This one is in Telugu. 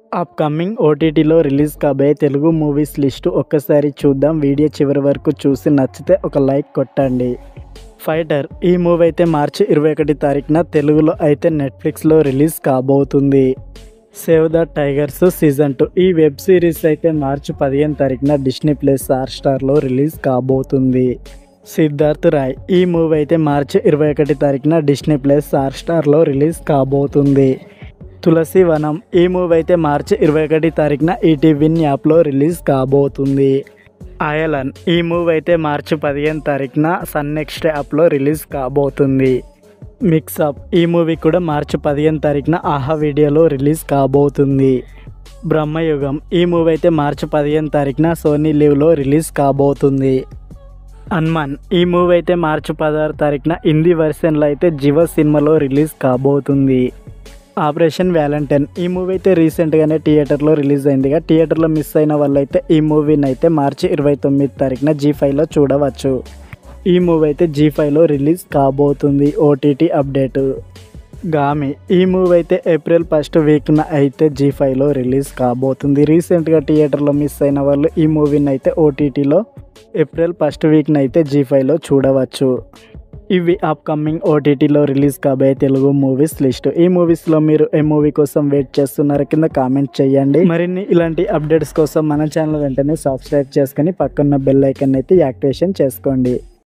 అప్కమింగ్ ఓటీటీలో రిలీజ్ కాబోయే తెలుగు మూవీస్ లిస్టు ఒక్కసారి చూద్దాం వీడియో చివరి వరకు చూసి నచ్చితే ఒక లైక్ కొట్టండి ఫైటర్ ఈ మూవీ అయితే మార్చి ఇరవై ఒకటి తారీఖున తెలుగులో అయితే నెట్ఫ్లిక్స్లో రిలీజ్ కాబోతుంది save the tigers season two ఈ వెబ్ సిరీస్ అయితే మార్చి పదిహేను తారీఖున డిస్నీ ప్లస్ హాట్ స్టార్లో రిలీజ్ కాబోతుంది సిద్ధార్థ్ రాయ్ ఈ మూవీ అయితే మార్చి ఇరవై ఒకటి తారీఖున డిస్నీ ప్లస్ హాట్ స్టార్లో రిలీజ్ కాబోతుంది తులసి వనం ఈ మూవీ అయితే మార్చి ఇరవై ఒకటి తారీఖున ఈటీవిన్ యాప్లో రిలీజ్ కాబోతుంది అయలన్ ఈ మూవీ అయితే మార్చి పదిహేను తారీఖున సన్ నెక్స్ట్ యాప్లో రిలీజ్ కాబోతుంది మిక్సప్ ఈ మూవీ కూడా మార్చి పదిహేను తారీఖున ఆహా వీడియోలో రిలీజ్ కాబోతుంది బ్రహ్మయుగం ఈ మూవీ అయితే మార్చి పదిహేను తారీఖున సోనీ లీవ్లో రిలీజ్ కాబోతుంది హనుమాన్ ఈ మూవీ అయితే మార్చి పదహారు తారీఖున హిందీ వెర్షన్లో అయితే జివ సినిమాలో రిలీజ్ కాబోతుంది ఆపరేషన్ వ్యాలంటైన్ ఈ మూవీ అయితే రీసెంట్గానే థియేటర్లో రిలీజ్ అయిందిగా థియేటర్లో మిస్ అయిన వాళ్ళైతే ఈ మూవీని అయితే మార్చి ఇరవై తొమ్మిది తారీఖున జీ ఫైవ్లో చూడవచ్చు ఈ మూవీ అయితే జీ ఫైవ్లో రిలీజ్ కాబోతుంది ఓటీటీ అప్డేట్ గామి ఈ మూవీ అయితే ఏప్రిల్ ఫస్ట్ వీక్న అయితే జీ ఫైవ్లో రిలీజ్ కాబోతుంది రీసెంట్గా థియేటర్లో మిస్ అయిన వాళ్ళు ఈ మూవీని అయితే ఓటీటీలో ఏప్రిల్ ఫస్ట్ వీక్న అయితే జీ ఫైవ్లో చూడవచ్చు ఇవి అప్కమింగ్ ఓటీటీలో రిలీజ్ కాబోయే తెలుగు మూవీస్ లిస్ట్ ఈ మూవీస్లో మీరు ఏ మూవీ కోసం వెయిట్ చేస్తున్నారు కింద కామెంట్ చేయండి మరిన్ని ఇలాంటి అప్డేట్స్ కోసం మన ఛానల్ వెంటనే సబ్స్క్రైబ్ చేసుకొని పక్కన్న బెల్ ఐకన్ అయితే యాక్టివేషన్ చేసుకోండి